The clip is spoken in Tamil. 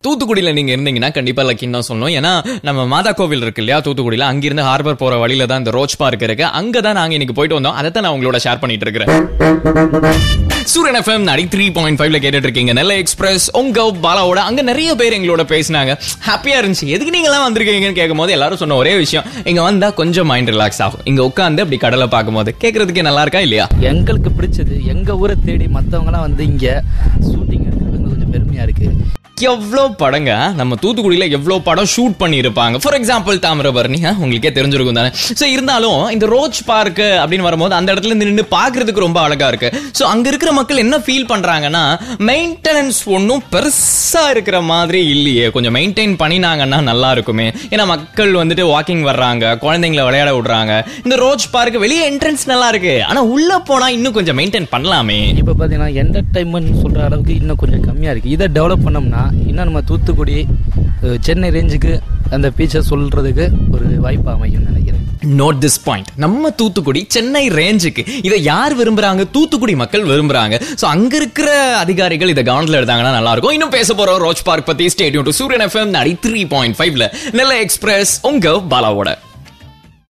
தூத்துக்குடியில நீங்க இருந்தீங்கன்னா கண்டிப்பா லக்கின்னு தான் சொல்லணும் ஏன்னா நம்ம மாதா கோவில் இருக்கு இல்லையா தூத்துக்குடியில அங்கிருந்து ஹார்பர் போற வழியில தான் இந்த ரோச் பார்க் இருக்கு அங்க தான் நாங்க இன்னைக்கு போயிட்டு வந்தோம் அதை தான் நான் உங்களோட ஷேர் பண்ணிட்டு இருக்கிறேன் சூரியன் எஃப்எம் நடி த்ரீ பாயிண்ட் ஃபைவ்ல கேட்டுட்டு இருக்கீங்க நெல்லை எக்ஸ்பிரஸ் உங்க பாலாவோட அங்க நிறைய பேர் எங்களோட பேசினாங்க ஹாப்பியா இருந்துச்சு எதுக்கு நீங்க எல்லாம் வந்திருக்கீங்கன்னு கேட்கும் போது எல்லாரும் சொன்ன ஒரே விஷயம் இங்க வந்தா கொஞ்சம் மைண்ட் ரிலாக்ஸ் ஆகும் இங்க உட்காந்து அப்படி கடலை பார்க்கும்போது கேட்கறதுக்கே நல்லா இருக்கா இல்லையா எங்களுக்கு பிடிச்சது எங்க ஊரை தேடி மத்தவங்கலாம் வந்து இங்க ஷூட்டிங் எடுக்கிறது கொஞ்சம் பெருமையா இருக்கு எவ்வளோ படங்க நம்ம தூத்துக்குடியில எவ்வளோ படம் ஷூட் பண்ணியிருப்பாங்க ஃபார் எக்ஸாம்பிள் தாமிரபரணி ஆ, உங்களுக்கே தெரிஞ்சிருக்கும் தானே ஸோ இருந்தாலும் இந்த ரோச் பார்க் அப்படின்னு வரும்போது அந்த இடத்துல இருந்து நின்று பார்க்கறதுக்கு ரொம்ப அழகா இருக்கு ஸோ அங்க இருக்கிற மக்கள் என்ன ஃபீல் பண்றாங்கன்னா மெயின்டெனன்ஸ் ஒன்றும் பெருசா இருக்கிற மாதிரி இல்லையே கொஞ்சம் மெயின்டைன் பண்ணினாங்கன்னா நல்லா இருக்குமே ஏன்னா மக்கள் வந்துட்டு வாக்கிங் வர்றாங்க குழந்தைங்களை விளையாட விடுறாங்க இந்த ரோச் பார்க் வெளியே என்ட்ரன்ஸ் நல்லா இருக்கு ஆனா உள்ள போனா இன்னும் கொஞ்சம் மெயின்டைன் பண்ணலாமே இப்போ பார்த்தீங்கன்னா என்டர்டைன்மெண்ட் சொல்ற அளவுக்கு இன்னும் கொஞ்சம் கம்மியா இருக்கு இதை டெவலப் பண்ணோம்னா இன்னும் நம்ம தூத்துக்குடி அஹ், சென்னை ரேஞ்சுக்கு அந்த பீச்சை சொல்றதுக்கு ஒரு வாய்ப்பு அமையும் நினைக்கிறேன் நோட் திஸ் பாயிண்ட் நம்ம தூத்துக்குடி சென்னை ரேஞ்சுக்கு இதை யார் விரும்புறாங்க தூத்துக்குடி மக்கள் விரும்புறாங்க சோ அங்க இருக்கிற அதிகாரிகள் இதை கவனத்துல எடுத்தாங்கன்னா நல்லா இருக்கும் இன்னும் பேச போறோம் ரோச் பார்க் பத்தி ஸ்டேடியம் டு சூரியன் எஃப்எம் நடி த்ரீ பாயிண்ட் ஃபைவ்ல நெல்லை எக்ஸ்பிரஸ் உங்க பாலாவோட